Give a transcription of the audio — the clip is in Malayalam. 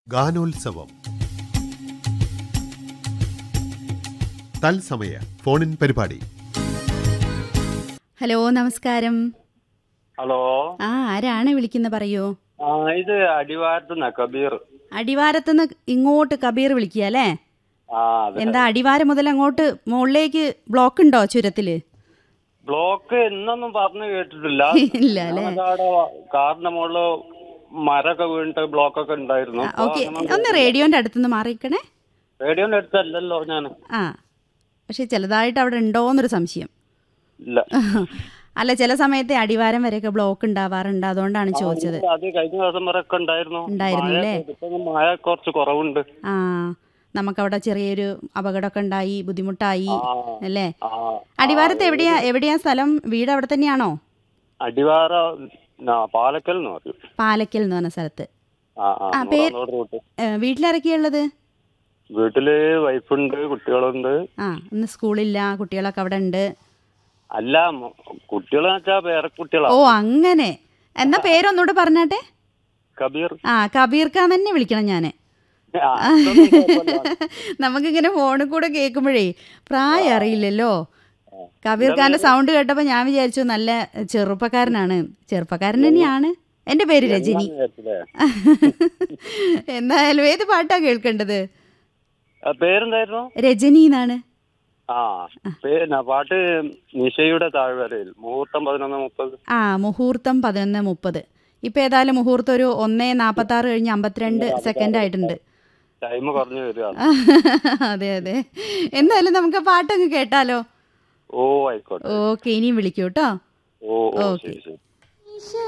ഗാനോത്സവം തത്സമയ ഫോണിൻ പരിപാടി ഹലോ നമസ്കാരം ഹലോ ആ ആരാണ് വിളിക്കുന്നത് പറയൂ ആ ഇത് അടിവാരത്തുനിന്നാ കബീർ അടിവാരത്തുനിന്ന് ഇങ്ങോട്ട് കബീർ വിളിക്കുക അല്ലേ ആ അതെ എന്താ അടിവാരം മുതൽ അങ്ങോട്ട് മുകളിലേക്ക് ബ്ലോക്ക് ഉണ്ടോ ചുരത്തില് ബ്ലോക്ക് എന്നൊന്നും പറഞ്ഞു കേട്ടിട്ടില്ല ഇല്ല അല്ലേ ഞങ്ങളുടെ കാറിന്റെ മുകളില് മരമൊക്കെ വീണിട്ട് ബ്ലോക്ക് ഒക്കെ ഉണ്ടായിരുന്നു ഇപ്പൊ ഓക്കെ അങ്ങനെ ഒന്ന് റേഡിയോന്റെ അടുത്തുനിന്ന് മാറിക്കണേ റേഡിയോന്റെ അടുത്തല്ലല്ലോ ഞാൻ ആ പക്ഷെ ചിലതായിട്ട് അവിടെ ഉണ്ടോന്നൊരു സംശയം ഇല്ല അല്ല ചില സമയത്തെ അടിവാരം വരെയൊക്കെ ബ്ലോക്ക് ഉണ്ടാവാറുണ്ട് അതുകൊണ്ടാണ് ചോദിച്ചത് അത് കഴിഞ്ഞ ദിവസം വരെ ഒക്കെ ഉണ്ടായിരുന്നു ഉണ്ടായിരുന്നു മഴ അല്ലേ? ഇപ്പൊ മഴ കുറച്ച് കുറവുണ്ട് ആ നമുക്കവിടെ ചെറിയൊരു അപകടമൊക്കെ ഉണ്ടായി ബുദ്ധിമുട്ടായി ആ അല്ലേ ആ അടിവാരത്ത് എവിടെയാ എവിടെയാ സ്ഥലം വീട് അവിടെ തന്നെയാണോ അടിവാര ആ, പാലക്കൽ എന്ന് പറയും പാലക്കൽ എന്ന് പറഞ്ഞ സ്ഥലത്ത് ആ ആ ആ, പേര്- മൂന്നാം റോഡ് റൂട്ട് ഏ, വീട്ടിലാരൊക്കെയുള്ളത് വീട്ടില് വൈഫുണ്ട് കുട്ടികളുണ്ട് ആ ഇന്ന് സ്കൂളില്ല കുട്ടികളൊക്കെ അവിടെ ഉണ്ട് അല്ല കുട്ടികളെന്ന് വെച്ചാ പേരെ കുട്ടികളാ ഓ അങ്ങനെ എന്നാ പേരൊന്നുകൂടെ പറഞ്ഞാട്ടെ കബീർ ആ കബീർ ഖാൻ തന്നെ വിളിക്കണം ഞാൻ ആ, ഇതൊന്നും കുഴപ്പമില്ല. നമുക്കിങ്ങനെ ഫോണിൽ കൂടെ കേൾക്കുമ്പോഴേ പ്രായം അറിയില്ലല്ലോ കബീർ ഖാന്റെ സൗണ്ട് കേട്ടപ്പോൾ ഞാൻ വിചാരിച്ചു നല്ല ചെറുപ്പക്കാരനാണ് ചെറുപ്പക്കാരൻ തന്നെയാണ് എൻ്റെ പേര് രജനി എന്നാന്ന് വിചാരിച്ചില്ലേ? എന്തായാലും ഏത് പാട്ടാ കേൾക്കേണ്ടത് ആ, പേരെന്തായിരുന്നു രജനി എന്നാണ് ആ പേര് പാട്ട് നിശയുടെ താഴ്വരയിൽ മുഹൂർത്തം പതിനൊന്ന് മുപ്പത് ആ മുഹൂർത്തം പതിനൊന്ന് മുപ്പത് ഇപ്പം ഏതായാലും മുഹൂർത്തം ഒരു ഒന്ന് നാൽപ്പത്തി ആറ് കഴിഞ്ഞ് അമ്പത്തിരണ്ട് സെക്കൻഡ് ആയിട്ടുണ്ട് ടൈം കുറഞ്ഞു വരികയാണ് അതെ അതെ എന്തായാലും നമുക്ക് പാട്ടങ്ങ് കേട്ടാലോ ഓ ആയിക്കോട്ടെ ഓക്കെ ഇനിയും വിളിക്കൂ കേട്ടോ ഓ ഓ ഓക്കേ. ശരി ശരി